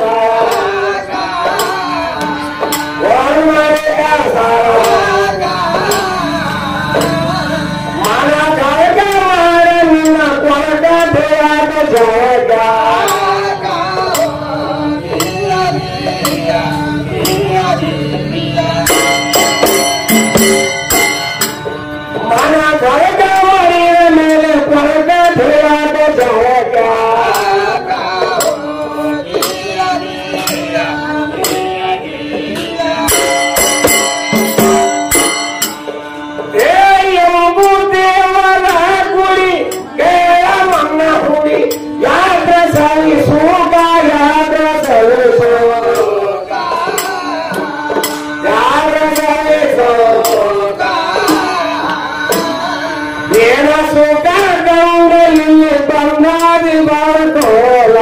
ಮನ ಕಳಕ ಮಾಡ ನಿನ್ನ ಕೊರಕ ದೇವಾದ ಜಗ ಮನ ಕಳಕ ಮಾಡಿದ ಮೇಲೆ ಕೊರಕ ದೇವಾದ ಜಗ ಏ ಎಂಬು ದೇವರ ಗುಡಿ ಕೇಳ ಮನ್ನ ಹುಡಿ ಯಾದ ಸಹಿಸುಗ ಯಾದ ಸಹಿಸು ಯಾದ ಸಹಿಸು ಏನ ಸುಖ ಗಂಗ ಇಲ್ಲಿ ಬಂದಾದಿ ಬರ್ತೋಲ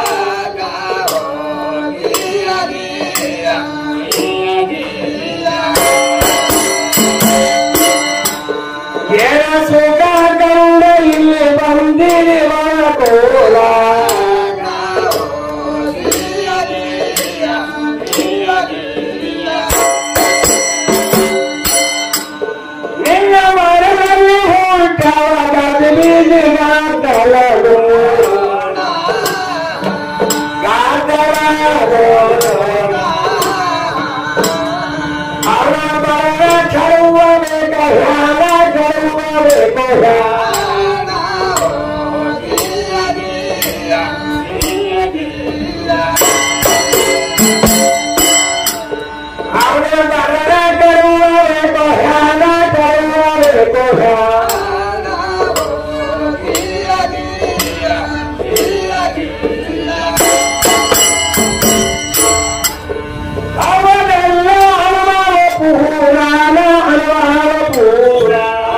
ಏನ ಸುಖ ಗಂಗ ಇಲ್ಲಿ ಬಂದಿರಿ ಬರ್ತೋಲ ನಿನ್ನ ಮರದಲ್ಲಿ ಹುಟ್ಟವಾಗ ಬೀಜಿಗ ತಲದು ಗಾದರಾದು ಅವರ ಬರ ಚರುವ ಬೇಕ ಹ್ಯಾನ ಚರುವ ಬೇಕು ಅವರ ಬರ ಚರುವ ಬೇಕು ಹ್ಯಾನ ಚರುವ ಬೇಕು ಅವನೆಲ್ಲ ಅನುಭವ ಪೂರಾನ ಅನುಭವ ಪೂರ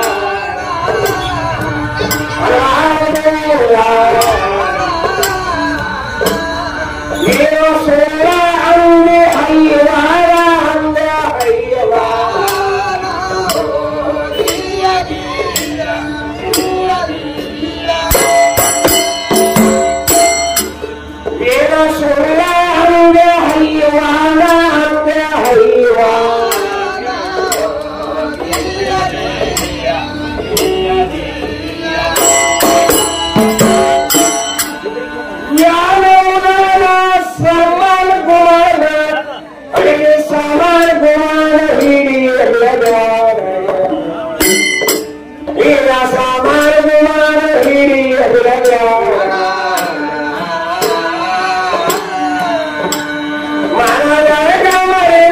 ಅನುಭವ ಪೂರ ಏನೋ ಸೋಲ ಅಂದೆ ಹಯ್ಯವಾರ ಅಂದೆ ಹಯ್ಯವಾರ ಏನೋ ಸೋಲ ಅಂದೆ ಹಯ್ಯವಾರ ಅಂದೆ ಹಯ್ಯವಾರ ಯಾನವನ ಸಮಾನ ಗುಮಾನ ಅಡಿಗೆ ಸಮಾನ ಗುಮಾನ ಹಿಡಿಯಲ್ಲದ ಈಗ ಸಮಾನ ಗುಮಾನ ಹಿಡಿಯಲ್ಲದ ಮನದ ಗಮನ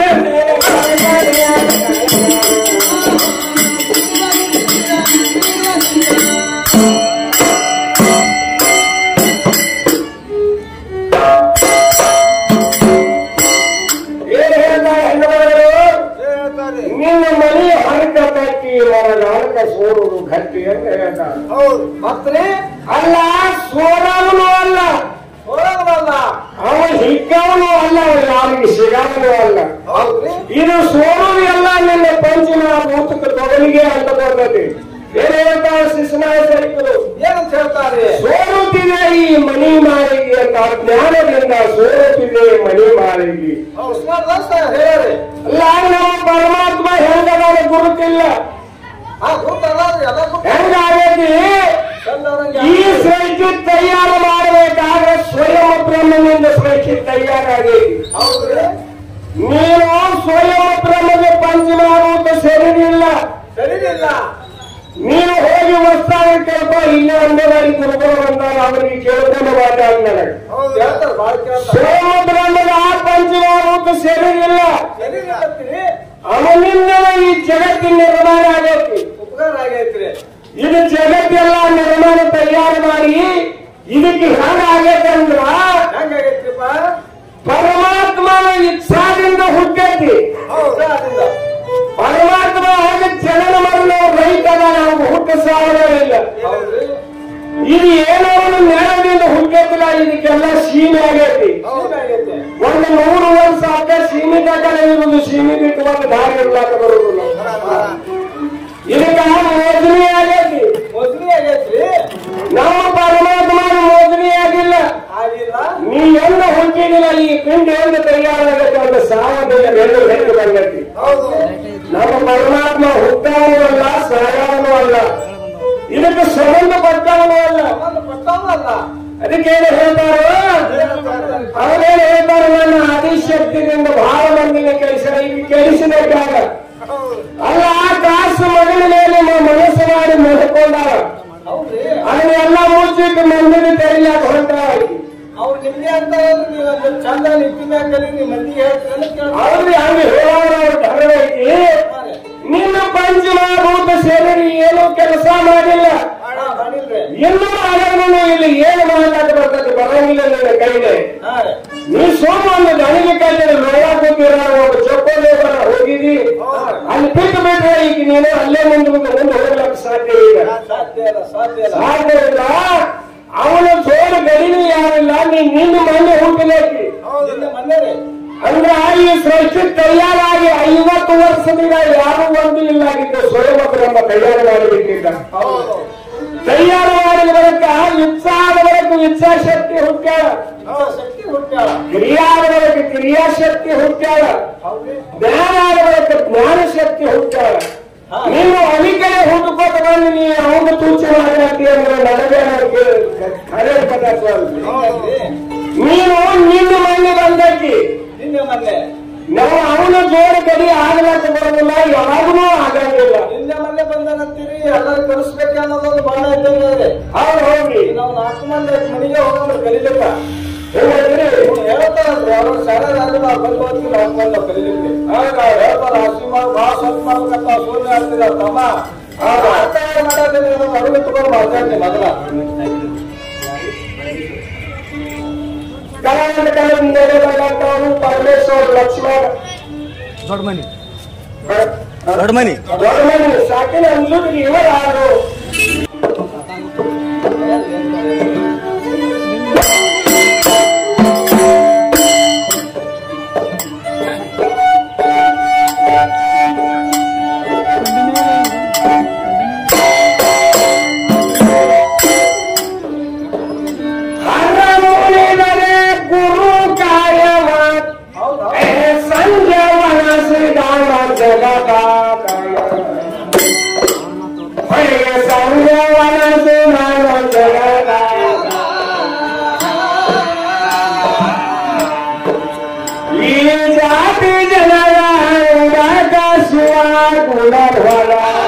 ಏನ್ ಹೇಳ್ತಾರೆ ಹೆಣ್ಣುಮಗಳು ನಿನ್ನ ಮನೆ ಹರಕ ಕಟ್ಟಿ ಮರದ ಹರಕ ಸೋರುದು ಗಟ್ಟಿ ಅಂತ ಹೇಳ್ತಾರೆ ಹೌದು ಮತ್ರಿ ಅಲ್ಲ ಸೋರವನು ಅಲ್ಲ ಹೊರಗಲ್ಲ ಅವ ಹಿಕ್ಕವನು ಅಲ್ಲ ಅವ ಯಾರಿಗೆ ಸಿಗವನು ಅಲ್ಲ ಹೌದ್ರಿ ಇದು ಸೋರುದು ಎಲ್ಲ ನಿನ್ನ ಪಂಚಿನ ಭೂತಕ್ಕೆ ತೊಗಲಿಗೆ ಅಂತ ಬರ್ತದೆ ಏನ್ ಹೇಳ್ತಾರೆ ಶಿಶುನಾಯ ಸೈಕರು ಏನಂತ ಹೇಳ್ತಾರೆ ಸೋರುತ್ತಿದೆ ಈ ಮನಿ ಮಾರಿಗೆ ಅಂತ ಜ್ಞಾನದಿಂದ ಸೋರುತ್ತಿದೆ ಮನಿ ಮಾರಿಗೆ ಉಸ್ಮಾನ್ ಹೇಳಿ ಅಲ್ಲ ನಮ್ಮ ಪರಮಾತ್ಮ ಹೆಂಗದಾನ ಗುರುತಿಲ್ಲ ಆ ಗೊತ್ತಲ್ರಿ ಅದ ಹೆಂಗಾಗೈತಿ ಈ ಸೃಷ್ಟಿ ತಯಾರು ಮಾಡಬೇಕಾದ್ರೆ ಸ್ವಯಂ ಬ್ರಹ್ಮನಿಂದ ಸೃಷ್ಟಿ ತಯಾರಾಗೈತಿ ಹೌದ್ರಿ ನೀನು ಸ್ವಯಂ ಬ್ರಹ್ಮಗೆ ಪಂಚಮಾಭೂತ ಸರಿಯಿಲ್ಲ ಸರಿಯಿಲ್ಲ ನೀನು ಹೋಗಿ ವಸ್ತಾವ ಕೇಳ್ಕೊ ಇಲ್ಲೇ ಅಂದವಾಗಿ ಗುರುಗಳು ಬಂದಾಗ ಅವರಿಗೆ ಕೇಳ್ಕೊಂಡು ಮಾತಾಡ್ ನನಗೆ ಹೌದು ಹೇಳ್ತಾರೆ ಬಾಳ ಕೇಳ್ತಾರೆ ಸ್ವಯಂ ಬ್ರಹ್ಮದ ಆ ಪಂಚಮಾಭೂತ ಸರಿಯಿಲ್ಲ ಸರಿಯಿಲ್ಲ ಅವನಿಂದ ಈ ಜಗತ್ತಿನ ನಿರ್ಮಾಣ ಆಗೈತಿ ಉಪಕಾರ ಆಗೈತ್ರಿ ಇದು ಜಗತ್ತೆಲ್ಲ ನಿರ್ಮಾಣ ತಯಾರು ಮಾಡಿ ಇದಕ್ಕೆ ಹೆಂಗ ಆಗೈತೆ ಅಂದ್ರ ಹೆಂಗಾಗೈತ್ರಿಪ್ಪ ಪರಮಾತ್ಮನ ಇಚ್ಛಾದಿಂದ ಹುಟ್ಟೈತಿ ಹೌದಾ ಅದಿಂದ ಪರಮಾತ್ಮ ಹಾಗೆ ಜನನ ಮರಣ ರೈತನ ನಾವು ಹುಟ್ಟ ಸಾವಯವಿಲ್ಲ ಹೌದ್ರಿ ಇದು ಏನೋ ಒಂದು ಜ್ಞಾನದಿಂದ ಹುಟ್ಟೈತಿಲ್ಲ ಇದಕ್ಕೆಲ್ಲ ಸೀಮೆ ಆಗೈತಿ ಹೌದು ಆಗೈತೆ ಒಂದು ನೂರು ವರ್ಷ ಅಕ್ಕ ಸೀಮಿತ ಕಡೆ ಇರುವುದು ಸೀಮಿತ ಇಟ್ಟುಕೊಂಡು ದಾರಿ ಇರ್ಲಾಕ ಬರುವುದಿಲ್ಲ ಇದಕ್ಕ ಮೋಜನಿ ಆಗೈತಿ ಮೊದ್ಲಿ ಆಗೈತ್ರಿ ನಮ್ಮ ಪರಮಾತ್ಮನ ಮೋಜನಿ ಆಗಿಲ್ಲ ಆಗಿಲ್ಲ ನೀ ಎಲ್ಲ ಹುಟ್ಟಿ ಹುಟ್ಟಿದಿಲ್ಲ ಈ ಪಿಂಡ ಎಂದು ತಯಾರಾಗತ್ತೆ ಒಂದು ಸಾವಧಿಕ ನೆರಳು ಹೆಂಗೆ ಬಂದೈತಿ ಹೌದು ನಮ್ಮ ಪರಮಾತ್ಮ ಹುಟ್ಟವನು ಅಲ್ಲ ಸಾಯವನು ಅಲ್ಲ ಇದಕ್ಕೆ ಸಂಬಂಧಪಟ್ಟವನು ಅಲ್ಲ ಒಂದು ಪಟ್ಟವೂ ಅಲ್ಲ ಅದಕ್ಕೆ ಏನು ಹೇಳ್ತಾರೋ ಅವರೇನು ಹೇಳ್ತಾರೆ ನನ್ನ ಆದಿಶಕ್ತಿಯಿಂದ ಬಹಳ ಮಂದಿಗೆ ಕೆಲಸ ಈಗ ಕೇಳಿಸಬೇಕಾಗ ಹೌದು ಅಲ್ಲ ಆ ಕಾಸು ಮಗನ ಮೇಲೆ ಮ- ಮನಸ್ಸು ಮಾಡಿ ಮಲ್ಕೊಂಡಾರ ಹೌದ್ರಿ ಅದನ್ನೆಲ್ಲ ಮುಚ್ಚಿಟ್ಟು ಮಂದಿಗೆ ತೆರಿಯಾಕ ಹೊಂಟಾರ ಅವ್ರು ನಿಮ್ಗೆ ಅಂತ ಹೇಳಿದ್ರೆ ನೀವು ಒಂದು ಚಂದ ನಿಂತಿ ಮ್ಯಾಗ ಕಲಿ ನೀವು ಮಂದಿಗೆ ಹೇಳ್ತೀರಲ್ಲ ಕೇಳ್ತಾರೆ ಅವ್ರಿಗೆ ಹಂಗೆ ಹೇಳೋರು ಧರ್ಮ ಐತಿ ನಿನ್ನ ಪಂಚಮಭೂತ ಸೇರಿ ಏನು ಕೆಲಸ ಮಾಡಿಲ್ಲ ಹಣ ಮಾಡಿಲ್ರಿ ಇನ್ನೂ ಅದನ್ನು ಇಲ್ಲಿ ಏನು ಮಾತಾಡ ಬರ್ತದೆ ಬರಂಗಿಲ್ಲ ನಿನ್ನ ಕೈಗೆ ಹಾ ರೀ ನೀ ಸೋಮ ಒಂದು ದಣಿಗೆ ಕೈಯಲ್ಲಿ ನೋಡಾಕೋತೀರ ಒಬ್ಬ ಚೊಕ್ಕೋದೇ ಬರ ಹೋಗಿದಿ ಅಲ್ಲಿ ಬಿಟ್ಟು ಬಿಟ್ರೆ ಈಗ ನೀನು ಅಲ್ಲೇ ಮುಂದೆ ಮುಂದೆ ಮುಂದೆ ಹೋಗ್ಲಕ್ಕೆ ಸಾಧ್ಯ ಇಲ್ಲ ಸಾಧ್ಯ ಇಲ್ಲ ಸಾಧ್ಯ ಇಲ್ಲ ಸಾಧ್ಯ ಇಲ್ಲ ಅವನ ಜೋರು ಗಡಿನೂ ಯಾರಿಲ್ಲ ನೀ ನಿನ್ನ ಮನೆ ಹುಟ್ಟಿದೈತಿ ನಿನ್ನೆ ಮೊನ್ನೆ ರೀ ಅಂದ್ರೆ ಈ ಸೃಷ್ಟಿ ತಯಾರಾಗಿ ಐವತ್ತು ವರ್ಷದಿಂದ ಯಾರು ಒಂದು ಇಲ್ಲ ಆಗಿದ್ದು ಸ್ವಯಂ ಒಬ್ಬ ನಮ್ಮ ತಯಾರು ಮಾಡಿಬಿಟ್ಟಿದ್ದ ಹೌದು ತಯಾರು ಮಾಡಿದ ಬಳಿಕ ಉತ್ಸಾಹದ ಬಳಿಕ ಇಚ್ಛಾಶಕ್ತಿ ಹುಟ್ಟ್ಯಾಳ ಹೌದು ಶಕ್ತಿ ಹುಟ್ಟ್ಯಾಳ ಕ್ರಿಯಾದ ಬಳಿಕ ಕ್ರಿಯಾಶಕ್ತಿ ಹುಟ್ಟ್ಯಾಳ ಹೌದ್ರಿ ಜ್ಞಾನ ಆದ ಬಳಿಕ ಜ್ಞಾನ ಶಕ್ತಿ ಹುಟ್ಟ್ಯಾಳ ಹಾ. ನೀನು ಅಲಿಕಡೆ ಹುಡುಕೋತ ಬಂದು ನೀ ಅವನು ತುಚ್ಚ ಮಾಡತ್ತಿ ಅಂದ್ರೆ ನನಗೆ ಖರೆ ಪದಾರ್ಥ ಅಲ್ರಿ. ಹೌದ್ರಿ ನೀನು ನಿನ್ನ ಮನೆ ಬಂದಕ್ಕೆ ನಿನ್ನೆ ಮೊನ್ನೆ ನಾವು ಅವನ ಜೋರು ಗಡಿ ಆಗ್ಲಕ್ಕ ಬರೋದಿಲ್ಲ ಯಾವಾಗಲೂ ಆಗಂಗಿಲ್ಲ ನಿನ್ನೆ ಮೊನ್ನೆ ಬಂದಾನಂತೀರಿ ಎಲ್ಲರೂ ಕಲಿಸ್ಬೇಕು ಅನ್ನೋದೊಂದು ಬಹಳ ಇದ್ದಂಗೆ ಇದೆ ಅವ್ರು ಹೋಗಿ ನಾವು ನಾಲ್ಕು ಮಂದಿ ಮನೆಗೆ ಹೋಗೋಣ ಕಲಿಲಿಕ್ಕ ಹೇಳ್ರಿ ಹೇಳ್ತಾರಲ್ರಿ ಅವ್ರು ಶಾಲೆ ಆಗಿಲ್ಲ ಅವ್ರು ಬಂದು ಹೋಗ್ತೀವಿ ನಾಲ್ಕು ಮಂದಿ ನಾವು ಕಲಿಲಿಕ್ಕೆ ಹೇಳ್ತಾರ ಹಸಿ ಮಾಡಿ ಭಾಳ ಸ್ವಲ್ಪ ಮಾಡ್ಬೇಕಂತ ಸೂರ್ಯ ಆಗ್ತಿದ ತಮ್ಮ ಮಾತಾಡ ಮಾಡೋದಿಲ್ಲ ನಾವು ಅಡುಗೆ ತಗೊಂಡು ಮಾತಾಡ್ತೀನಿ ಮೊದಲ ಕಲಾವಿದ ಕಾಲದ ಮೇಲೆ ಬಂದಂತವರು ಪರಮೇಶ್ವರ್ ಲಕ್ಷ್ಮಣ ದೊಡ್ಡ ಮನಿ ಹ? ದೊಡ್ಡ ಮನಿ ದೊಡ್ಡ ಮನೆ ಸಾಕಿನ ಅಂದ್ರು ಇವರು ಯಾರು ಹರಮೂಲಿದರೆ ಗುರು ಕಾಯವ ಹೌದಾ ಸಂಜವನ ಶ್ರೀರಾಮ ಜಗದಾತ ಸಂಜವನ ಶ್ರೀರಾಮ ಜಗದಾತ ಈ ಜಾತಿ ಜನರ ಶಿವ ಗುಣಧರ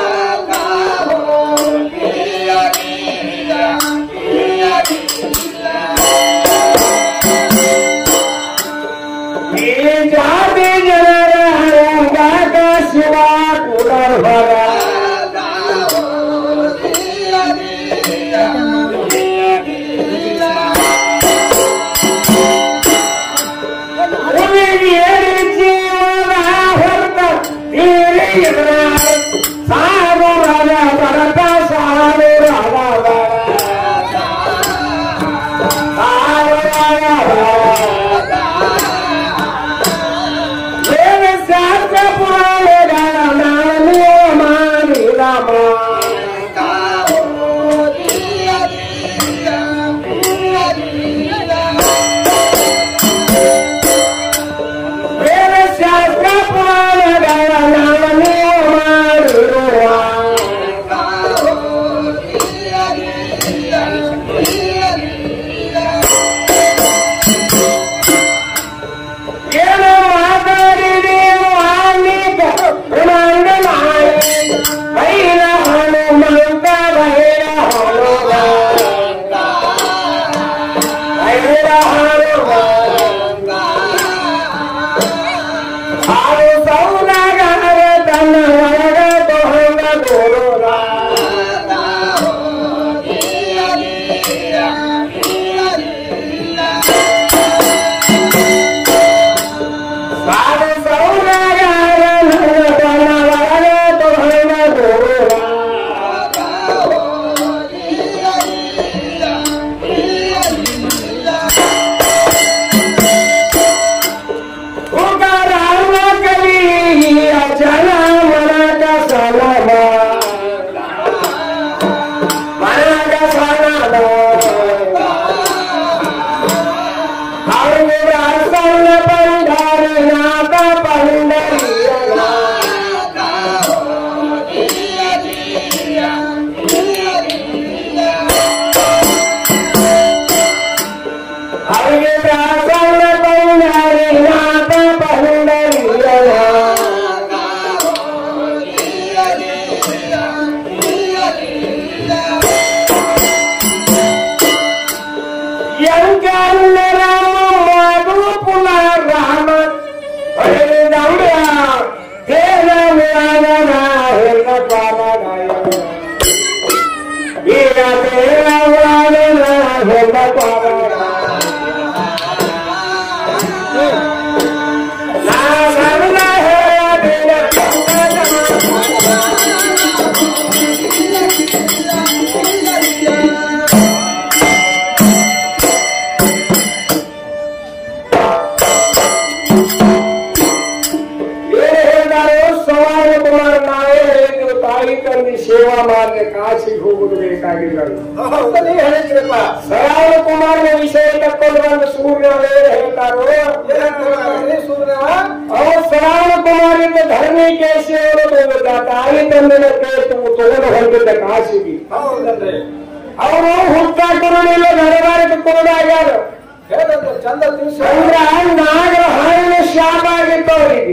ಈ ಜಾತಿ ಜನರ ಹರಂಗಾಟ ಶಿವ ಗುಣಧರ ಏರಿ ಜೀವನ ಹೊರತ ತೀರಿದ್ರ ಮಾರ್ಗ ಕಾಶಿಗೆ ಹೋಗುದು ಬೇಕಾಗಿಲ್ಲ ಅಂತ ನೀವ್ ಹೇಳಿದ್ರಪ್ಪ ಶ್ರಾವಣ ಕುಮಾರನ ವಿಷಯ ತಕ್ಕೊಂಡು ಬಂದು ಸೂರ್ಯ ಏನು ಹೇಳ್ತಾರೋ ಏನಂತ ಸೂರ್ಯವ ಅವ ಶ್ರಾವಣ ಕುಮಾರಿಂದ ಧರ್ಮೀಕೇಶಿ ಅವರು ತಾಯಿ ತಂದೆನ ಕೇಳ್ತು ತಗೊಂಡು ಹೊರಟಿದ್ದ ಕಾಶಿಗೆ ಹೌದಲ್ರಿ ಅವರು ಹುಟ್ಟಾಕರಣಿಲ್ಲ ನಡವಾರಕ್ಕೆ ಕುರುಡಾಗ್ಯಾರ ಹೇಳಂತ ಚಂದ ತಿಳಿಸ ಚಂದ್ರ ನಾಗರ ಹಾಳಿನ ಶಾಪ ಆಗಿತ್ತು ಅವರಿಗೆ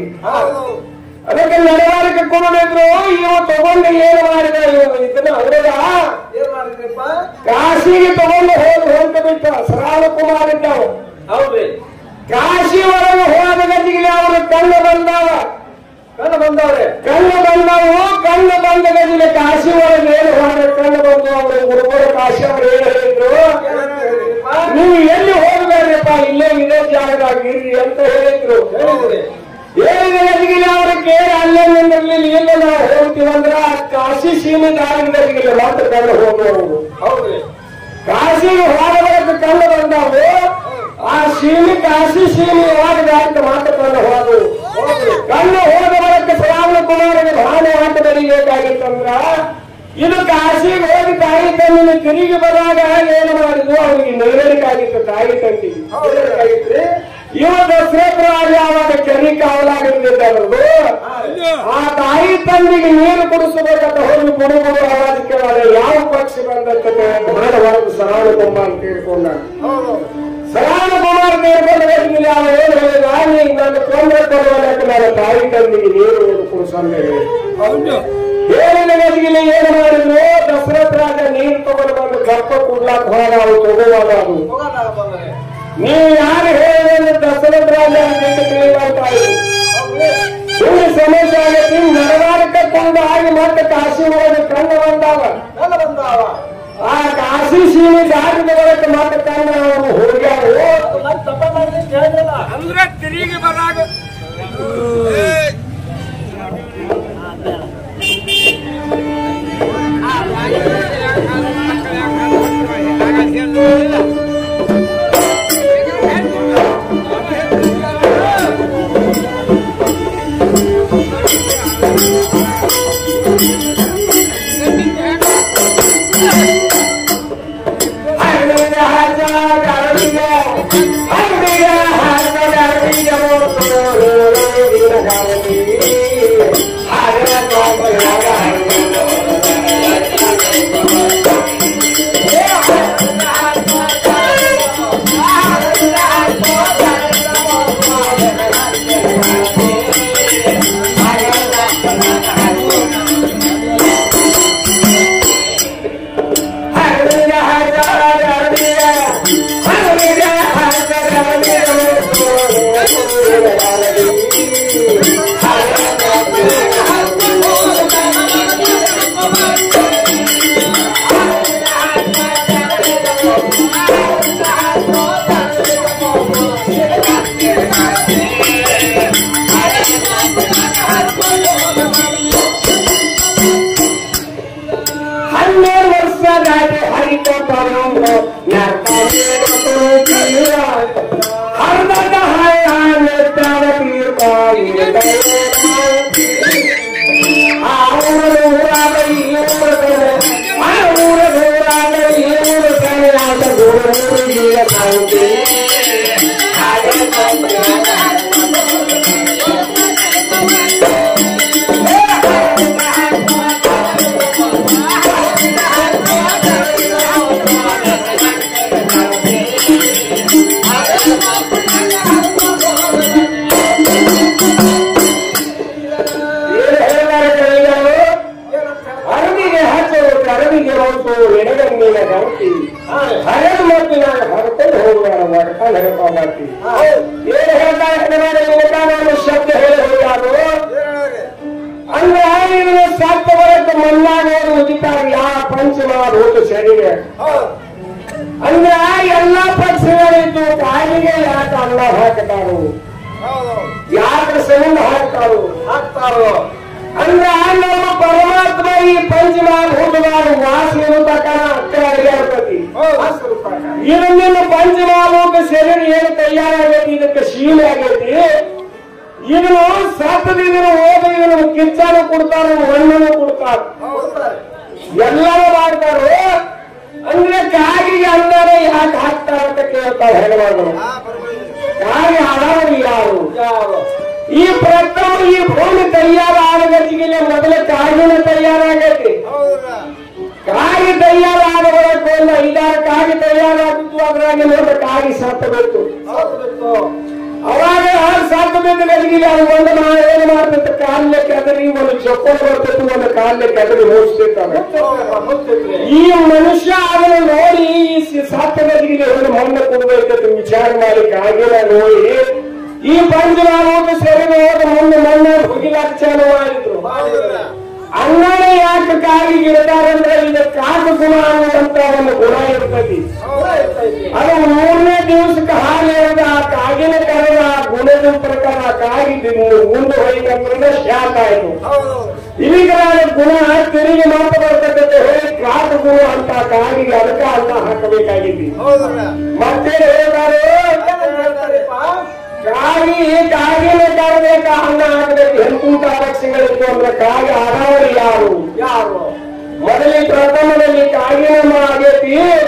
ಅದಕ್ಕೆ ನಡವಾರಕ್ಕೆ ಕುರುಡಿದ್ರು ಇವ ತಗೊಂಡು ಏನು ಮಾಡಿದ ಇವ ಇದನ್ನ ಅವರದ ಏನ್ ಮಾಡಿದ್ರಿಪ್ಪ ಕಾಶಿಗೆ ತಗೊಂಡು ಹೋಗಿ ಹೊಂಟ ಬಿಟ್ಟ ಶ್ರಾವಣ ಕುಮಾರ್ ಇದ್ದವ ಹೌದ್ರಿ ಕಾಶಿ ಒಳಗೆ ಹೋದ ಗತಿಗೆ ಅವರು ಕಣ್ಣು ಬಂದಾವ ಕಣ್ಣು ಬಂದವ್ರೆ ಕಣ್ಣು ಬಂದವು ಕಣ್ಣು ಬಂದ ಗತಿಗೆ ಕಾಶಿ ಒಳಗೆ ಏನು ಹೋದ ಕಣ್ಣು ಬಂದು ಅವರು ಗುರುಗಳ ಕಾಶಿ ಅವರು ಏನು ಹೇಳಿದ್ರು ಏನಂತ ಹೇಳಿದ್ರಿಪ್ಪ ನೀವು ಎಲ್ಲಿ ಹೋಗಬೇಡ್ರಪ್ಪ ಇಲ್ಲೇ ಇದೇ ಜಾಗದಾಗ ಇರ್ರಿ ಅಂತ ಹೇಳಿದ್ರು ಹೇಳಿದ್ರಿ ಹೇಳಿದ ಗತಿಗೆ ಅವರು ಕೇಳಿ ಅಲ್ಲೇ ನಿಂದಿರ್ಲಿಲ್ಲ ಇಲ್ಲ ನಾವು ಹೋಗ್ತೀವಂದ್ರ ಆ ಕಾಶಿ ಸೀಮೆ ದಾರಿಗಿಲ್ಲ ಮಾತ್ರ ಕಣ್ಣು ಹೋಗುವವರು ಹೌದ್ರಿ ಕಾಶಿಗೆ ಹೋಗಬೇಕು ಕಣ್ಣು ಬಂದವು ಆ ಸೀಮೆ ಕಾಶಿ ಸೀಮೆ ಯಾವಾಗ ದಾರಿತ ಮಾತ್ರ ಕಣ್ಣು ಹೋದವು ಕಣ್ಣು ಹೋದ ಬಳಿಕ ಶ್ರಾವಣ ಕುಮಾರನಿಗೆ ಭಾಳ ಆಟ ಬರೀಬೇಕಾಗಿತ್ತಂದ್ರ ಇದು ಕಾಶಿಗೆ ಹೋಗಿ ತಾಯಿ ತಂದಿನ ತಿರುಗಿ ಬರುವಾಗ ಏನು ಮಾಡಿದ್ವು ಅವರಿಗೆ ನೆರವೇರಿಕಾಗಿತ್ತು ತಾಯಿ ತಂದಿಗೆ ಹೌದ್ರಿ ಇವ ದಸರಥ ರಾಜ ಆವಾಗ ಕೆರಿ ಕಾವಲಾಗಿರ್ತಿದ್ದವರು ಆ ತಾಯಿ ತಂದಿಗೆ ನೀರು ಕುಡಿಸಬೇಕಂತ ಹೋಗಿ ಗುಡು ಗುಡು ಆವಾಜ ಕೇಳಾಗ ಯಾವ ಪಕ್ಷಿ ಬಂದಂತ ಮಾಡಬಾರದು ಶ್ರಾವಣ ಕುಮಾರ್ ಅಂತ ಕೇಳ್ಕೊಂಡ ಹೌದು ಶ್ರಾವಣ ಕುಮಾರ್ ಕೇಳ್ಕೊಂಡ ಗತಿಗೆ ಅವ ಏನು ಹೇಳಿದ ನೀನು ನನ್ನ ತೊಂದರೆ ಕೊಡುವಕ್ಕೆ ನನ್ನ ತಾಯಿ ತಂದಿಗೆ ನೀರು ಕುಡಿಸಲ್ಲ ಹೌದು ಹೇಳಿದ ಗತಿಗೆ ಏನು ಮಾಡಿದ್ರು ದಸರಥ ರಾಜ ನೀರು ತಗೊಂಡು ಬಂದು ಕಪ್ಪ ಕುಡ್ಲಾಕ್ ಹೋದ ಅವು ತಗೋವಾಗ ಅದು ಹೋಗೋಣ ಬಂದ್ರೆ ನೀವು ಯಾರು ಹೇಳಿದ್ರೆ ದಸರಥ ರಾಜ ಅಂತ ತಿಳಿಯುವಂತ ಹೌದ್ರಿ ಇಲ್ಲಿ ಸಮಸ್ಯೆ ಆಗೈತಿ ನಡವಾರಕ್ಕೆ ತಂದು ಆಗಿ ಮತ್ತೆ ಕಾಶಿ ಒಳಗೆ ಕಂಡು ಬಂದಾವ ಕಣ್ಣು ಬಂದಾವ ಆ ಕಾಶಿ ಸೀಮೆ ದಾಟಿದ ಬರಕ್ಕೆ ಮತ್ತೆ ಕಂಡು ಅವರು ಹೋಗ್ಯಾರು ನಾನು ತಪ್ಪ ಮಾಡಿದ್ರೆ ಕೇಳಿದ್ರಲ್ಲ ಅಂದ್ರೆ ತಿರುಗಿ ಬರಾಗ ಹಳ್ಳಿಯ ಹಜ ಕರಡಿಗ, ಹಳ್ಳಿಯ ಹಜ ಕರಡಿಗ ಮೋಸೋರು ಗಿಡಗಾಲಿ. ಹರ ಕೊಂಬೆಯಾಗ ಹಳ್ಳಿಯ ಹಜ ಕರಡಿಗ, ಹಳ್ಳಿಯ ಹಜ ಕರಡಿಗ ಮೋಸೋರು ಗಿಡಗಾಲಿ. ಹರ ಕೊಂಬೆಯಾಗ ಹನ್ನೆರಡು ವರ್ಷ ದಾಟಿ ಹರಿಕೊಂಡು ಹರ್ದದ ಹಾಯ ನೆತ್ತಾದ ತೀರ್ಪಾಯಿ ಆ ಊರದ ಊರಾದ ಈ ಊರ ಕಡೆ ಆ ಊರದ ಊರಾದ ಈ ಊರ ಕಡೆ ಆದ ಊರ ಊರಿಗೆ ಕಾಂತಿ ಏನು ಹೇಳಿದ್ದಾರೆ ಕಲಿಗಳು ಅರವಿಗೆ ಹಚ್ಚಲು ಅರವಿಗೆ ಹೊತ್ತು ಎಡಗಣ್ಣಿನ ಗಂಟಿ ಹರಡು ಮತ್ತು ನಾನು ಹರಕೊಂಡು ಹೋಗುವ ಮಾಡ್ಕೊಂಡು ಹೇಳ್ಕೊಂಡು ಬರ್ತೀವಿ ಏನು ಹೇಳ್ತಾರೆ ನಾನು ಶಬ್ದ ಹೇಳಿ ಹೋಗ್ಯಾರು ಅಂದ್ರೆ ಇದನ್ನ ಸತ್ತ ಬರಕ್ಕೆ ಮಣ್ಣಾಗೋದು ಉದಿತಾರೆ ಯಾವ ಪಂಚಮಹಾಭೂತ ಶರೀರ ಅಂದ್ರೆ ಎಲ್ಲ ಪಕ್ಷಗಳಿದ್ದು ಕಾಲಿಗೆ ಯಾಕೆ ಅನ್ನ ಹಾಕ್ತಾರು ಯಾಕೆ ಸಂಬಂಧ ಹಾಕ್ತಾರು ಹಾಕ್ತಾರೋ ಅಂದ್ರೆ ನಮ್ಮ ಪರಮಾತ್ಮ ಈ ಪಂಚಮಹಾಭೂತಗಳು ವಾಸ ಇರುತ್ತಕ್ಕನ ಹತ್ತಿರ ಇರ್ತತಿ ಇದನ್ನ ಪಂಚಮಹಾಭೂತ ಶರೀರ ಏನು ತಯಾರಾಗೈತಿ ಇದಕ್ಕೆ ಶೀಲೆ ಆಗೈತಿ ಇದನ್ನು ಸತ್ತದ ಇದನ್ನು ಹೋದ ಇದನ್ನು ಕಿಚ್ಚಾನು ಕೊಡ್ತಾರ ಮಣ್ಣನ್ನು ಕೊಡ್ತಾರ ಎಲ್ಲರೂ ಮಾಡ್ತಾರೋ ಅಂದ್ರೆ ಕಾಗಿಗೆ ಅಂದರೆ ಯಾಕೆ ಹಾಕ್ತಾರ ಅಂತ ಕೇಳ್ತಾವ ಹೆಣ್ಮಗಳು ಕಾಗಿ ಹಣವರು ಯಾರು ಯಾರು ಈ ಪ್ರಥಮ ಈ ಭೂಮಿ ತಯಾರಾಗತ್ತಿಗೆ ಮೊದಲ ಕಾಗಿನ ತಯಾರಾಗೈತಿ ಕಾಗಿ ತಯಾರಾದ ಬಳಿಕ ಒಂದು ಐದಾರು ಕಾಗಿ ತಯಾರಾಗಿತ್ತು ಅದ್ರಾಗ ನೋಡಿ ಕಾಗಿ ಸತ್ತಬೇಕು ಹೌದು ಬಿತ್ತು. ಅವಾಗ ಸತ್ತ ಬಿದ್ದ ಗದಿಗೆ ಅದು ಒಂದು ಮಾ ಏನು ಮಾಡ್ತಿತ್ತು ಕಾಲ್ಲೆ ಕೆದರಿ ಒಂದು ಚಪ್ಪಲ್ ಬರ್ತಿತ್ತು ಒಂದು ಕಾಲ್ಲೆ ಕೆದರಿ ಮುಗಿಸ್ತಿರ್ತಾರೆ ಮುಚ್ಚೋಗ್ಯಪ್ಪ, ಮುಚ್ಚಿದ್ರಿ. ಈ ಮನುಷ್ಯ ಅದನ್ನು ನೋಡಿ ಈ ಸಿ- ಸತ್ತ ಗದಿಗೆ ಒಂದು ಮಣ್ಣು ಕೊಡ್ಬೇಕಂತ ವಿಚಾರ ಮಾಡಿ ಕಾಗಿನ ನೋಡಿ ಈ ಪಂಚನಾಮೂತ ಸೆರೆ ಹೋದ ಮುಂದೆ ಮಣ್ಣು ಹುಗಿಲಾಕ ಚಾಲು ಮಾಡಿದ್ರು ಮಾಡಿದ್ರ. ಅಣ್ಣನೇ ಯಾಕೆ ಕಾಗಿಗೆ ಇಡ್ತಾರಂದ್ರೆ ಇದು ಕಾಕು ಗುಣ ಅನ್ನುವಂತ ಒಂದು ಗುಣ ಇರ್ತೈತಿ ಗುಣ ಇರ್ತೈತಿ. ಅದು ಮೂರನೇ ದಿವಸಕ್ಕೆ ಹಾಲು ಎರೆದ ಆ ಕಾಗಿನ ಕರೆದ ಆ ಗುಣದ ಪ್ರಕಾರ ಆ ಕಾಗಿ ಮುಂದೆ ಹೋಯ್ತಂದ್ರೆ ಶಾಖ ಆಯ್ತು ಹೌದು. ಇದೀಗ ನಾನು ಗುಣ ತಿರುಗಿ ಮಾತ್ರ ಬರ್ತಕ್ಕಂಥ ಹೇಳಿ ಕಾಕು ಗುಣ ಅಂತ ಆ ಕಾಗಿಗೆ ಅದಕ್ಕ ಅಂತ ಹಾಕಬೇಕಾಗಿದ್ದಿ ಹೌದಲ್ಲ. ಮತ್ತೆ ಹೇಳ್ತಾರೆ ಏನಂತ ಹೇಳ್ತಾರಪ್ಪ? ಕಾಗಿ ಕಾಗಿನ ಕರಬೇಕ ಅನ್ನ ಹಾಕಬೇಕು ಎಂತುಂಟ ಪಕ್ಷಿಗಳಿತ್ತು ಅಂದ್ರೆ ಕಾಗಿ ಆಡವರು ಯಾರು ಯಾರು ಮೊದಲೇ ಪ್ರಥಮದಲ್ಲಿ ಕಾಗಿನ ಆಗೈತಿ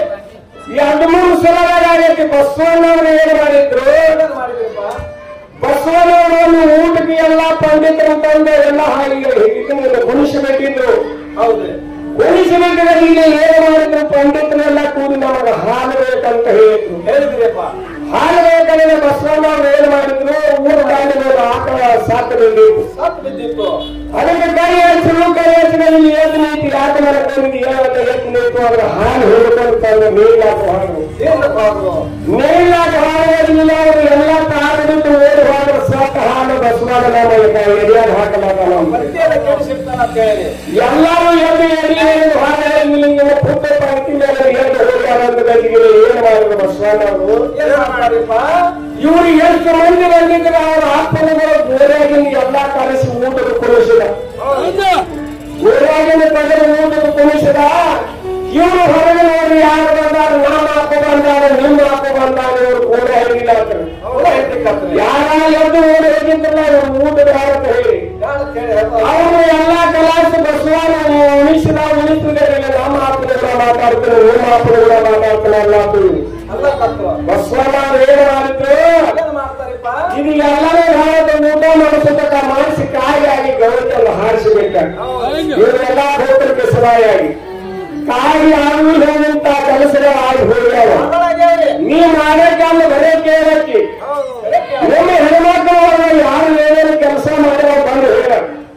ಎರಡು ಮೂರು ಸಲದಾಗ ಆಗೈತಿ ಬಸವಣ್ಣವ್ರು ಏನ್ ಮಾಡಿದ್ರು ಏನ್ ಮಾಡಿದ್ರಪ್ಪ? ಬಸವಣ್ಣವರು ಒಂದು ಊಟಕ್ಕೆ ಎಲ್ಲ ಪಂಡಿತರು ತಂದು ಎಲ್ಲ ಹಾಗೆ ಇದನ್ನ ಗುಣಿಸಬೇಕಿದ್ರು ಹೌದ್ರಿ. ಗುಣಿಸಬೇಕಾದ್ರೆ ಈಗ ಏನ್ ಮಾಡಿದ್ರು ಪಂಡಿತರೆಲ್ಲ ಕೂಡಿ ನಮಗೆ ಹಾಲು ಬೇಕಂತ ಹೇಳಿದ್ರು ಹೇಳಿದ್ರಪ್ಪ. ಹಾಲು ಬೇಕಂದ್ರೆ ಬಸವಣ್ಣವ್ರು ಏನ್ ಮಾಡಿದ್ರು ಊರು ದಾಂಡಿಗಳು ಆಕಳ ಸಾಕಬೇಕು ಸತ್ತು ಬಿದ್ದಿತ್ತು. ಅದಕ್ಕೆ ಕೈ ಹಚ್ಚಲು ಕೈ ಹಚ್ಚಿದಲ್ಲಿ ಏತು ನೀತಿ ಯಾಕೆ ಮಾಡ್ಕೊಂಡಿದ್ದು ಏನಂತ ಏತು ನೀತು ಅಂದ್ರೆ ಹಾಲು ಹಿಡ್ಕೊಂಡು ತಂದು ನೀರ್ಲಾಕ ಹಾಡು ಏನಪ್ಪ ಅದು? ನೀರ್ಲಾಕ ಹಾಡುವುದಿಲ್ಲ ಅವರು ಎಲ್ಲ ತಾಳ್ಬಿಟ್ಟು ಓಡಿ ಹೋದ್ರೆ ಸತ್ತ ಹಾಲು ಬಸವಾದ ನಮ್ಮ ಎರಿಯಾದ ಹಾಕಲಾಗ ನಮ್ಮ ಮತ್ತೇನ ಕೆಡಿಸಿರ್ತಾನ ಅಂತ ಹೇಳಿ. ಎಲ್ಲರೂ ಎದ್ದು ಎರಿಯನ್ನು ಹಾಡಿಲ್ಲ ಪುಟ್ಟ ಪಂಕ್ತಿ ಮೇಲೆ ಎದ್ದು ಹೋಗ್ಯಾರ ಅಂತ ಗದಿಗೆ ಏನು ಮಾಡಿದ್ರು ಬಸವಣ್ಣವರು ಏನ್ ಮಾಡ್ತಾರಪ್ಪ? ಇವರು ಎಷ್ಟು ಮಂದಿ ಬಂದಿದ್ರೆ ಅವರ ಆತ್ಮಗಳು ಗೋರೆಯಾಗಿನ ಎಲ್ಲಾ ಕರೆಸಿ ಊಟದ ಕುಣಿಸಿದ ಹೌದು. ಗೋರೆಯಾಗಿನ ತೆಗೆದು ಊಟದ ಕುಣಿಸಿದ ಇವರು ಹೊರಗೆ ನೋಡಿ ಯಾರು ಬಂದಾರ ನಮ್ಮ ಅಪ್ಪ ಬಂದಾರ ನಿಮ್ಮ ಅಪ್ಪ ಬಂದಾರ ಇವರು ಗೋರೆ ಹಿಡಿಲ್ಲ ಅಂತ ಹೌದಾ ಹೇಳ್ತಿಕ್ಕಂತ್ರಿ? ಯಾರ ಎದ್ದು ಓಡಿ ಹೋಗಿದ್ರಲ್ಲ ಇವರು ಊಟದ ಯಾರಂತ ಹೇಳಿ ಯಾರಂತ ಹೇಳಿ ಹೇಳ್ತಾರೆ? ಅವರು ಎಲ್ಲಾ ಕಲಾಸ ಬಸವಾನ ಉಳಿಸಿದ ಉಳಿಸಿದರೆ ನಮ್ಮ ಅಪ್ಪನ ಕೂಡ ಮಾತಾಡ್ತಾರೆ ನಿಮ್ಮ ಅಪ್ಪನ ಕೂಡ ಮಾತಾಡ್ತಾರೆ ಎಲ್ಲ ಅಲ್ಲ ತತ್ವ. ಬಸವಣ್ಣ ಏನ್ ಮಾಡಿದ್ರು ಏನ್ ಮಾಡ್ತಾರಪ್ಪ? ಇದು ಎಲ್ಲರೂ ಭಾರತ ಊಟ ಮಾಡಿಸತಕ್ಕ ಮಾನಸಿಕ ಆಗಿ ಗೌರವ ಹಾರಿಸಬೇಕ ಇವರೆಲ್ಲ ಭೋತರಿಗೆ ಸವಾಯಾಗಿ ಕಾಯಿ ಆಗಿ ಹೋದಂತ ಕೆಲಸಗಳು ಆಗಿ ಹೋಗ್ಯಾವ ಮಗಳಾಗ್ಯಾವ್ರಿ. ನೀ ಮಾಡೋ ಕಾಲ ಬರೇ ಕೇಳಕ್ಕೆ ಹೌದು. ನಿಮ್ಮ ಹೆಣ್ಮಕ್ಳು ಅವ್ರು ಯಾರು ಏನೇನು ಕೆಲಸ ಮಾಡಿರೋ ಬಂದು ಹೇಳ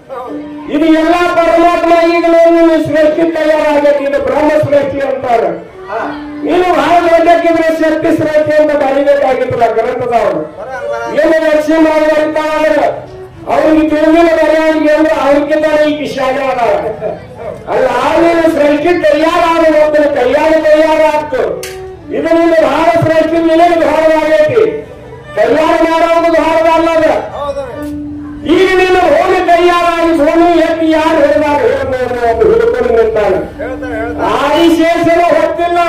ಇದು ಎಲ್ಲಾ ಪರಮಾತ್ಮ ಈಗ ನೀನು ಸೃಷ್ಟಿ ತಯಾರಾಗೈತಿ ಇದು ಬ್ರಹ್ಮ ಸೃಷ್ಟಿ ಅಂತಾರ ಹಾ. ನೀನು ಬಹಳ ದೊಡ್ಡಕ್ಕಿದ್ರೆ ಶಕ್ತಿ ಸೃಷ್ಟಿ ಅಂತ ಬರೀಬೇಕಾಗಿತ್ತಲ್ಲ ಗ್ರಂಥದವರು ಬರ, ಬರ. ಏನು ರಕ್ಷಣೆ ಮಾಡುವಂತ ಅವ್ರಿಗೆ ತಿಳಿದಿಲ್ಲ ಬರೆಯೋರಿಗೆ ಅಂದ್ರೆ ಅವ್ರಿಗಿಂತ ಈ ಕಿಶಾನೆ ಅದಾವ ಅಲ್ಲ ಆಮೇಲೆ ಸೃಷ್ಟಿ ತಯಾರಾದ ಒಬ್ಬನ ಕೈಯಾಗ ತಯಾರಾಗ್ತು ಇದು ನಿನ್ನ ಬಹಳ ಸೃಷ್ಟಿ ನಿನಗೆ ಭಾರವಾಗೈತಿ ತಯಾರು ಮಾಡೋದು ಭಾರವಲ್ಲದ ಹೌದ್ರಿ. ಈಗ ನೀನು ಭೂಮಿ ತಯಾರಾಗಿ ಭೂಮಿ ಎತ್ತಿ ಯಾರು ಹೇಳಿದಾಗ ಹೇಳ್ಬೋದು ಒಬ್ಬ ಹಿಡ್ಕೊಂಡು ನಿಂತಾನೆ ಹೇಳ್ತಾರೆ ಹೇಳ್ತಾರೆ ಆದಿಶೇಷನ ಹೊತ್ತಿಲ್ಲ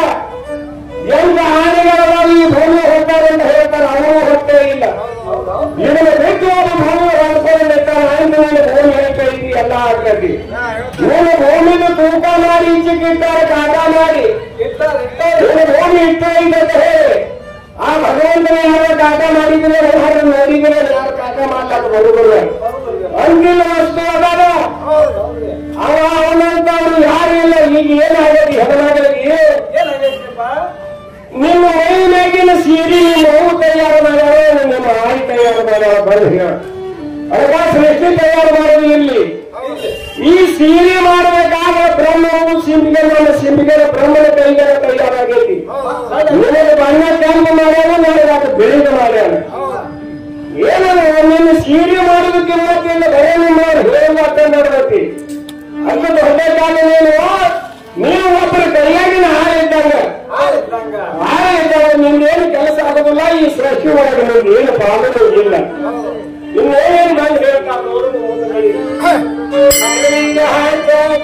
ಎಂತ ಆನೆಗಳಾದ ಈ ಭೂಮಿ ಹೊತ್ತಾರೆ ಅಂತ ಹೇಳ್ತಾರೆ ಅವರು ಹೊತ್ತೇ ಇಲ್ಲ ಹೌದು ಇದನ್ನು ಬಿಟ್ಟು ಒಬ್ಬ ಭೂಮಿ ಹೊಡ್ಕೊಂಡು ನಿಂತಾನೆ ಆಯ್ತು ನೀನು ಭೂಮಿ ಹೇಳ್ತೈತಿ ಎಲ್ಲ ಆಗ್ತೈತಿ ಹಾ, ಹೇಳ್ತಾರೆ. ನೀನು ಭೂಮಿನ ತೂಕ ಮಾಡಿ ಈಚೆಗೆ ಇಟ್ಟಾರೆ ಕಾಟ ಮಾಡಿ ಇರ್ತಾರೆ, ಇರ್ತಾರೆ. ನೀನು ಭೂಮಿ ಇಟ್ಟ ಅಂತ ಹೇಳಿ ಆ ಭಗವಂತನ ಯಾರ ಕಾಟ ಮಾಡಿದ್ರೆ ಯಾರು ನೋಡಿದ್ರೆ ಯಾರು ಕಾಟ ಮಾಡ್ಲಾಕ ಬರುದಿಲ್ಲ ಬರುದಿಲ್ಲ. ಅಂತಿಮ ವಸ್ತು ಅದಾದ ಹೌದು, ಹೌದ್ರಿ. ಅವ ಅವನಂತವ್ರು ಯಾರು ಇಲ್ಲ ಈಗ ಏನಾಗೈತಿ ಹೆಣಮಗಳಿಗೆ ಏನಾಗೈತ್ರಪ್ಪ? ನಿಮ್ಮ ಮೈ ಮೇಗಿನ ಸೀರೆ ನಿಮ್ಮ ಹೂ ತಯಾರು ಮಾಡ್ಯಾರ ನಿಮ್ಮ ಆಯಿ ತಯಾರು ಮಾಡ್ಯಾರ ಬಂದು ಹೇಳ ಅದಕ್ಕ ಸೃಷ್ಟಿ ತಯಾರು ಮಾಡೋದು ಇಲ್ಲಿ ಹೌದ್ರಿ. ಈ ಸೀರೆ ಮಾಡಬೇಕಾದ್ರೆ ಬ್ರಹ್ಮವು ಸಿಂಬಿಗೆ ನನ್ನ ಸಿಂಬಿಗೆ ಬ್ರಹ್ಮನ ಕೈಗಾರ ತಯಾರಾಗೈತಿ ಹೌದು. ನಿನಗೆ ಬಣ್ಣ ಕೆಂಪು ಮಾಡ್ಯಾನ ನನಗೆ ಅದು ಬೆಳೆದು ಮಾಡ್ಯಾನ ಹೌದು. ಏನದು ನಿನ್ನ ಸೀರೆ ಮಾಡೋದು ಕಿಮ್ಮತ್ತಿಲ್ಲ ಬರೇ ನಿಮ್ಮ ಹೇಳುವಂತ ನೋಡ್ಬೇಕು ಅಂತ ದೊಡ್ಡ ಕಾಲ ನೀನು ನೀವು ಒಬ್ಬರ ಕೈಯಾಗಿನ ಹಾರ ಇದ್ದಂಗ ಆಯ್ತಂಗ. ಹಾರ ಇದ್ದಾಗ ನಿಮ್ದೇನು ಕೆಲಸ ಆಗೋದಿಲ್ಲ ಈ ಸೃಷ್ಟಿ ಒಳಗೆ ನಿಮ್ಗೆ ಏನು ಪಾಲನೆ ಇಲ್ಲ ಹೌದು. ಇನ್ನೇನು ಬಂದು ಹೇಳ್ತಾರೆ ನೋಡು ಮುಂದೆ ನಡಿ. ಅಲ್ಲಿಂದ ಹಾಯ್ತ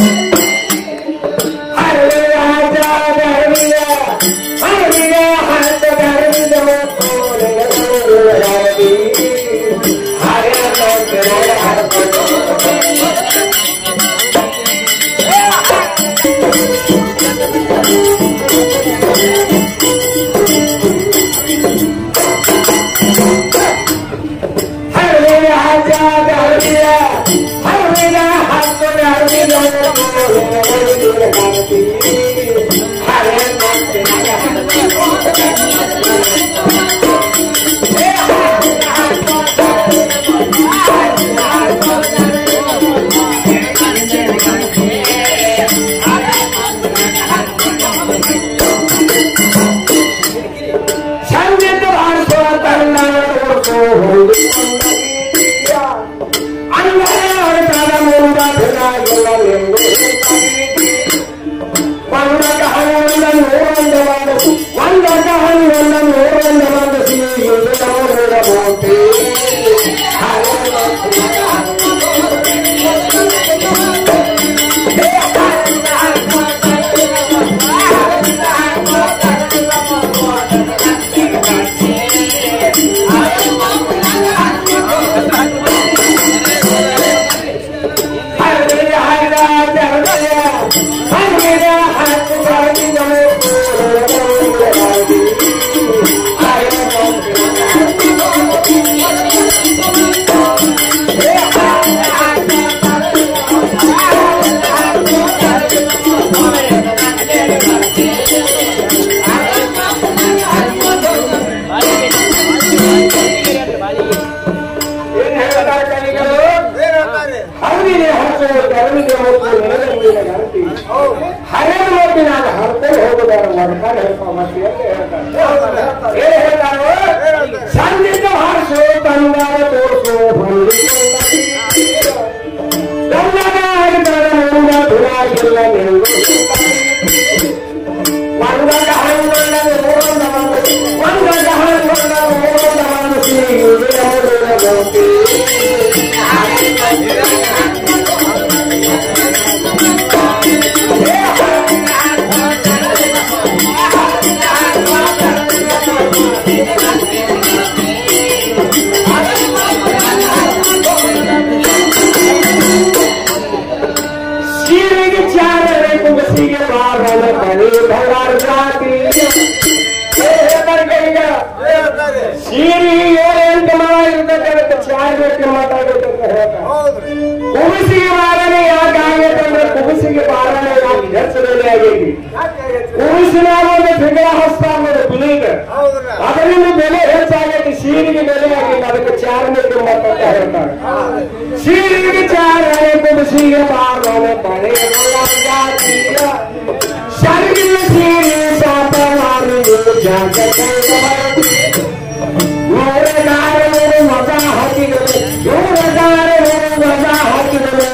ಹರಿಯ ರಾಜ ಹರಿಯ ಹರಿಯ ಹರಿಯ ಗಾಂಧಿ ಹರೇ ಸಂಜಿತ ಭಾರಿಸುವ ತನ್ನ ತೋರಿಸೋ ಅಂದರೆ ಹೊರಟಾದ ಮುಂದ ಭಿನ್ನಾಗಿಲ್ಲ ಎಂದು ಒಂದಕ ಹಣ್ಣೊಂದ ನೂರೊಂದು ಒಂದು ಒಂದಕ ಹಣ್ಣೊಂದ ನೂರೊಂದು ಒಂದು ಸಿಹಿ ನೋಡಬಹುದು ಹರಿದ ಹರಿದ ಹರಿದ ಹರಿದ ಹರಿದ ಏನ್ ಹೇಳ್ತಾರೆ ಕವಿಗಳು ಹರಿವಿನ ಹಸು ಗರವಿನ ಮುತ್ತು ನೆಲದ ಗಂಟಿ ಹರಿದ ಮುಟ್ಟು ನಾನು ಹರ್ಕೊಂಡು ಹೋಗುದಾರ ಹೊರಟಾಗ ಹೇಳ್ಕೊಂಬತ್ತಿ ಅಂತ ಹೇಳ್ತಾರೆ ಏನ್ ಹೇಳ್ತಾರೆ ಸಂಜಿತ ಹಾರಿಸು ತಂದಾರ ತೋರಿಸು ತಂದಾಗ ಹರಿದಾರ ಮುಂದ ದುರಾಗಿಲ್ಲ ನೀವು ಒಂದಕ ಹಣ್ಣೊಂದ ನೂರೊಂದ ಒಂದು ಒಂದಕ ಹಣ್ಣೊಂದ ನೂರೊಂದ ಒಂದು ಸಿಹಿ ನೋಡಬಹುದು ಸೀರೆಗೆ ಚಾರನೆ ಕುಬಸಿಗೆ ಮಾರನ ಬಳಿ ಭವಾರ ಜಾತಿ ಸೀರೆ ಏಳೆಂಟು ಮಳ ಇರ್ತಕ್ಕಂಥ ಚಾರ ಬೇಕು ಮಾತಾಡ್ಬೇಕಂತ ಹೇಳ್ತಾರೆ ಕುಬಸಿಗೆ ಮಾರನೆ ಯಾಕೆ ಆಗೈತೆ ಅಂದ್ರೆ ಕುಬಸಿಗೆ ಮಾರನೆ ಯಾಕೆ ಹೆಸರಲ್ಲಿ ಆಗೈತಿ ಕುಬಸಿನ ಒಂದು ಬಿಗಡ ಹಸ್ತ ಅನ್ನೋದು ಬಿಳಿಗ ಅದರಿಂದ ಬೆಲೆ ಹೆಚ್ಚಾಗೈತಿ ಸೀರೆಗೆ ಬೆಲೆ ಆಗಿಲ್ಲ ಅದಕ್ಕೆ ಚಾರನೆ ಮಾತಾಡ್ತಾ ಹೇಳ್ತಾರೆ ಸೀರೆಗೆ ಚಾರನೆ ಕುಬಸಿಗೆ ಮಾರನೆ ಬಳಿ ಭವಾರ ಜಾತಿಯ ಸರ್ಗಿನ ಸೀರೆ ಸಾಪ ಮಾರು ಜಾಗತ ನೂರಗಾರರು ಮತ ಹಾಕಿದರೆ ನೂರಗಾರರು ಮತ ಹಾಕಿದರೆ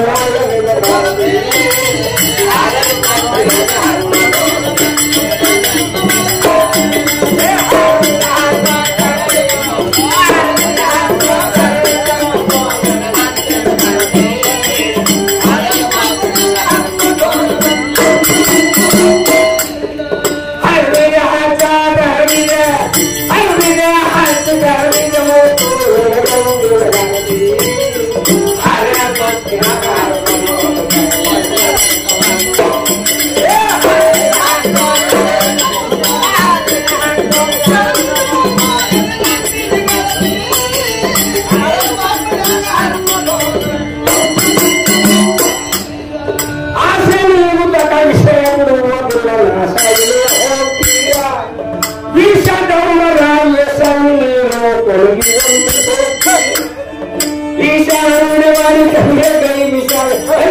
ಹರಿದ ಹಜಾರ ಹರಿದ ಹರಿದ ಹಜ ಹರಿದ ಮೋತು ಹರ ಆಸೆ ನೀವು ತಕ್ಕ ವಿಷಯ ಬಿಡುವುದಿಲ್ಲ ನಾಶ ಇಲ್ಲ ಹೋಗ್ತೀಯ ವಿಷ ಧರ್ಮರ ನೀರು ಕೊಳಗಿ ಈಶಾನ್ಯ ವಾರಿ ಕಹಿಯ ಗೈ ವಿಷ